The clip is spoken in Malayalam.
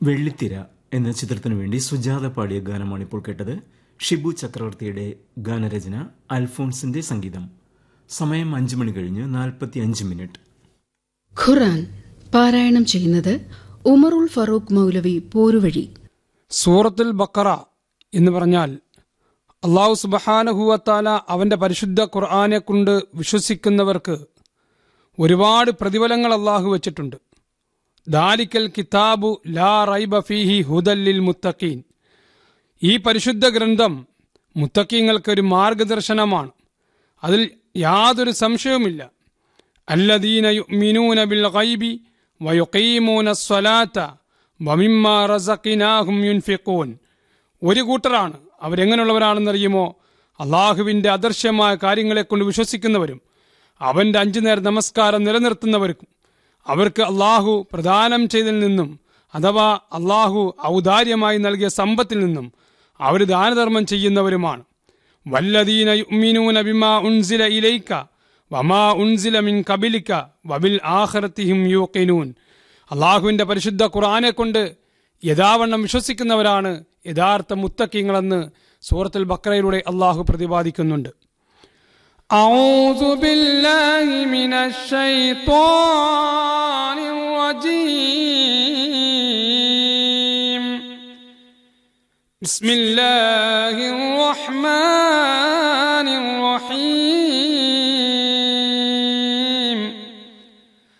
വെള്ളിത്തിര എന്ന ചിത്രത്തിനു വേണ്ടി സുജാത പാടിയ ഗാനമാണ് ഇപ്പോൾ കേട്ടത് ഷിബു ചക്രവർത്തിയുടെ ഗാനരചന അൽഫോൺസിന്റെ സംഗീതം സമയം അഞ്ചു മണി കഴിഞ്ഞ് നാൽപ്പത്തി അഞ്ച് മിനിറ്റ് ഖുറാൻ പാരായണം ചെയ്യുന്നത് ഉമറുൽ ഫറൂഖ് മൗലവി പോരുവഴി സൂറത്തുൽ ബക്കറ എന്ന് പറഞ്ഞാൽ അള്ളാഹു സുബഹാനഹുവത്താല അവന്റെ പരിശുദ്ധ ഖുർആനെ കൊണ്ട് വിശ്വസിക്കുന്നവർക്ക് ഒരുപാട് പ്രതിഫലങ്ങൾ അള്ളാഹു വെച്ചിട്ടുണ്ട് ദാലിക്കൽ കിതാബു ലാ റൈബ ഫീഹി ഹുദല്ലിൽ മുത്തഖീൻ ഈ പരിശുദ്ധ ഗ്രന്ഥം മുത്തക്കീങ്ങൾക്ക് ഒരു മാർഗദർശനമാണ് അതിൽ യാതൊരു സംശയവുമില്ല അല്ലദീന യുഅ്മിനൂന ബിൽ ഗൈബി വയുഖീമൂന സ്വലാത്ത വമിമ്മ റസഖിനാഹും യുൻഫിഖൂൻ ഒരു കൂട്ടരാണ് അവരെങ്ങനെയുള്ളവരാണെന്നറിയുമോ അള്ളാഹുവിന്റെ അദർശ്യമായ കാര്യങ്ങളെ കൊണ്ട് വിശ്വസിക്കുന്നവരും അവന്റെ അഞ്ചു നേരം നമസ്കാരം നിലനിർത്തുന്നവർക്കും അവർക്ക് അള്ളാഹു പ്രദാനം ചെയ്തതിൽ നിന്നും അഥവാ അള്ളാഹു ഔദാര്യമായി നൽകിയ സമ്പത്തിൽ നിന്നും അവർ ദാനധർമ്മം ചെയ്യുന്നവരുമാണ് വല്ലദീന യുഅ്മിനൂന ബിമാ ഉൻസില ഇലൈക വമാ ഉൻസില മിൻ കബിലിക വബിൽ ആഖിറത്തിഹിം യൂഖിനൂൻ അള്ളാഹുവിന്റെ പരിശുദ്ധ ഖുർആനെ കൊണ്ട് യഥാവണ്ണം വിശ്വസിക്കുന്നവരാണ് യഥാർത്ഥ മുത്തക്കിങ്ങളെന്ന് സൂറത്തുൽ ബക്രയിലൂടെ അള്ളാഹു പ്രതിപാദിക്കുന്നുണ്ട് أعوذ بالله من الشيطان الرجيم بسم الله الرحمن الرحيم